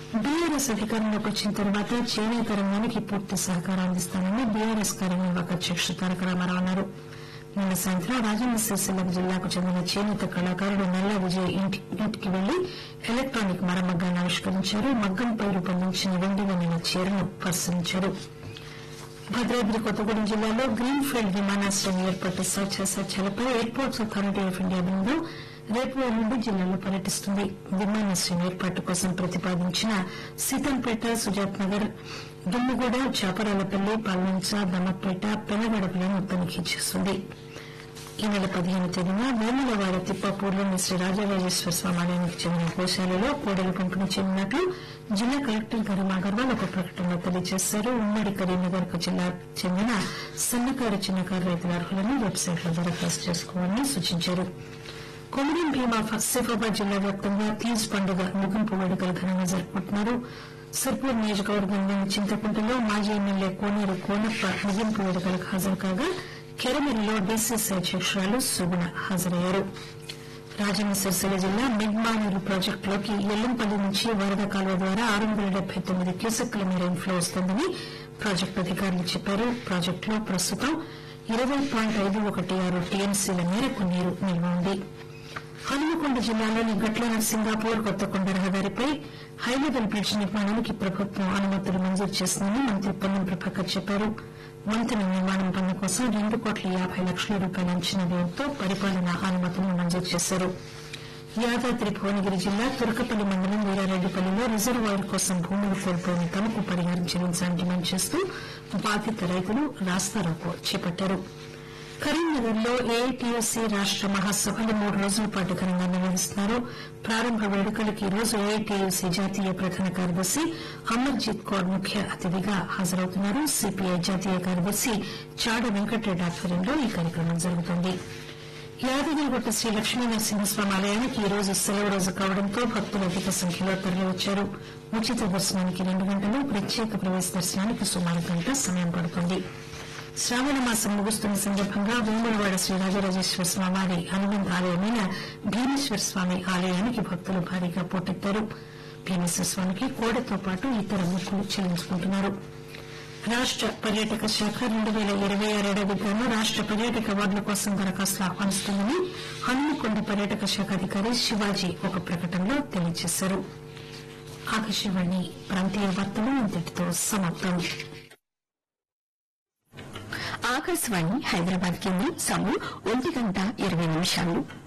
BRS అధికారంలోకి వచ్చిన తర్వాత చేనేత రంగానికి పూర్తి సహకారం అందిస్తానని బీఆర్ఎస్ కార్యనిర్వాహక అధ్యకుడు తారక రామారావు అన్నారు నిన్న సాయంత్రం రాజన్న సిరిసిల్ల జిల్లాకు చెందిన చేనేత కళాకారుడు నల్ల విజయ్ ఇంటి ఇంటికి వెళ్లి ఎలక్టానిక్ మరమగ్గాన్ని ఆవిష్కరించారు మగ్గంపై రూపొందించిన వెండి వెన్నిన చీరను పరిశీలించారు భద్రాద్రి కొత్తగూడెం జిల్లాలో గ్రీన్ ఫీల్డ్ విమానాశ్రయం ఏర్పాటు సాధ్యాసాధ్యాలపై ఎయిర్పోర్ట్స్ అథారిటీ ఆఫ్ ఇండియా బృందం రేపు ఎల్లుండి జిల్లాలో పర్యటిస్తుంది విమానాశ్రయం ఏర్పాటు కోసం ప్రతిపాదించిన సీతంపేట సుజాత్ నగర్ దుమ్ముగూడ చాపరాలపల్లి పాల్వంచ దమ్మపేట పెనగడపలను తనిఖీ చేస్తుంది ఈ నెల పదిహేను తేదీన వేములవాడ తిప్పాపూర్లోని శ్రీ రాజరాజేశ్వర స్వామి ఆలయానికి చెందిన గోశాలలో కోడలు పంపిణీ చేయనున్నట్లు జిల్లా కలెక్టర్ గరిమా అగర్వాల్ ఒక ప్రకటనలో తెలియజేశారు ఉమ్మడి కరీంనగర్ జిల్లా చెందిన సన్నకారు చిన్నకారు రైతుల అర్హులను వెబ్సైట్లో దరఖాస్తు చేసుకోవాలని సూచించారు కొమరం భీమా ఆసిఫాబాద్ జిల్లా వ్యాప్తంగా తీజ్ పండుగ ముగింపు వేడుకలు ఘనంగా జరుపుకుంటున్నారు సిర్పూర్ నియోజకవర్గంలోని చింతకుంటలో మాజీ ఎమ్మెల్యే కోనేరు కోనప్ప ముగింపు వేడుకలకు హాజరు కాగా కెరమెరిలో డీసీసీ అధ్యకురాలు సుగుణ హాజరయ్యారు రాజన్న సిరిసిల్ల జిల్లా మిడ్మానేరు ప్రాజెక్టులోకి ఎల్లంపల్లి నుంచి వరద కాలువ ద్వారా ఆరు వందల డెబ్బై తొమ్మిది క్యూసెక్కుల మేర ఇన్ఫ్లో వస్తోందని ప్రాజెక్టు అధికారులు చెప్పారు ప్రాజెక్టులో ప్రస్తుతం ఇరవై పాయింట్ ఐదు ఒకటి ఆరు టీఎంసీల మేరకు నీరు నిల్వ ఉంది హనుమకొండ జిల్లాలోని గట్ల నర్సింగాపూర్ కొత్తకొండ రహదారిపై హైలెవెల్ బ్రిడ్జ్ నిర్మాణానికి ప్రభుత్వం అనుమతులు మంజూరు చేసిందని మంత్రి పొన్నం ప్రభాకర్ చెప్పారు వంతెన నిర్మాణం పనుల కోసం రెండు కోట్ల యాబై లక్షల రూపాయల అంచనా వ్యయంతో పరిపాలనా అనుమతులను మంజూరు చేశారు యాదాద్రి భువనగిరి జిల్లా తురకపల్లి మండలం వీరారెడ్డిపల్లిలో రిజర్వాయర్ కోసం భూములు కోల్పోయిన తమకు పరిహారం చెల్లించాలని డిమాండ్ చేస్తూ బాధిత రైతులు రాస్తారోకో చేపట్టారు కరీంనగర్ లో ఏఐటీయూసీ రాష్ట మహాసభలు మూడు రోజుల పాటు ఘనంగా నిర్వహిస్తున్నారు ప్రారంభ వేడుకలకు ఈ రోజు ఏఐటీయూసీ జాతీయ ప్రధాన కార్యదర్శి అమర్జిత్ కౌర్ ముఖ్య అతిథిగా హాజరవుతున్నారు సిపిఐ జాతీయ కార్యదర్శి చాడ వెంకటరెడ్డి ఆధ్వర్యంలో ఈ కార్యక్రమం జరుగుతోంది యాదగిరిగుట్ట శ్రీ లక్ష్మీ నరసింహస్వామి ఆలయానికి ఈ రోజు సెలవు రోజు కావడంతో భక్తులు అధిక సంఖ్యలో తరలివచ్చారు ఉచిత దర్శనానికి రెండు గంటలు ప్రత్యేక ప్రవేశ దర్శనానికి సుమారు గంట సమయం పడుతుంది శ్రావణ మాసం ముగుస్తున్న సందర్భంగా వేములవాడ శ్రీ రాజరాజేశ్వర స్వామి వారి అనుబంధ ఆలయమైన భీమేశ్వర స్వామి ఆలయానికి భక్తులు భారీగా పోటెత్తారు భీమేశ్వర స్వామికి కోడెతో పాటు ఇతర మొక్కులు చెల్లించుకుంటున్నారు రాష్ట పర్యాటక శాఖ రెండు పేల ఇరవై ఆరేడాది గాను రాష్ట పర్యాటక అవార్డుల కోసం దరఖాస్తులు ఆహ్వానిస్తుందని హన్మకొండ పర్యాటక శాఖ అధికారి శివాజీ ఒక ప్రకటనలో తెలియజేశారు ఆకాశవాణి ప్రాంతీయ వార్తలు ఇంతటితో సమాప్తం ఆకాశవాణి హైదరాబాద్ కేంద్రం సమయం ఒంటి గంట ఇరవై నిమిషాలు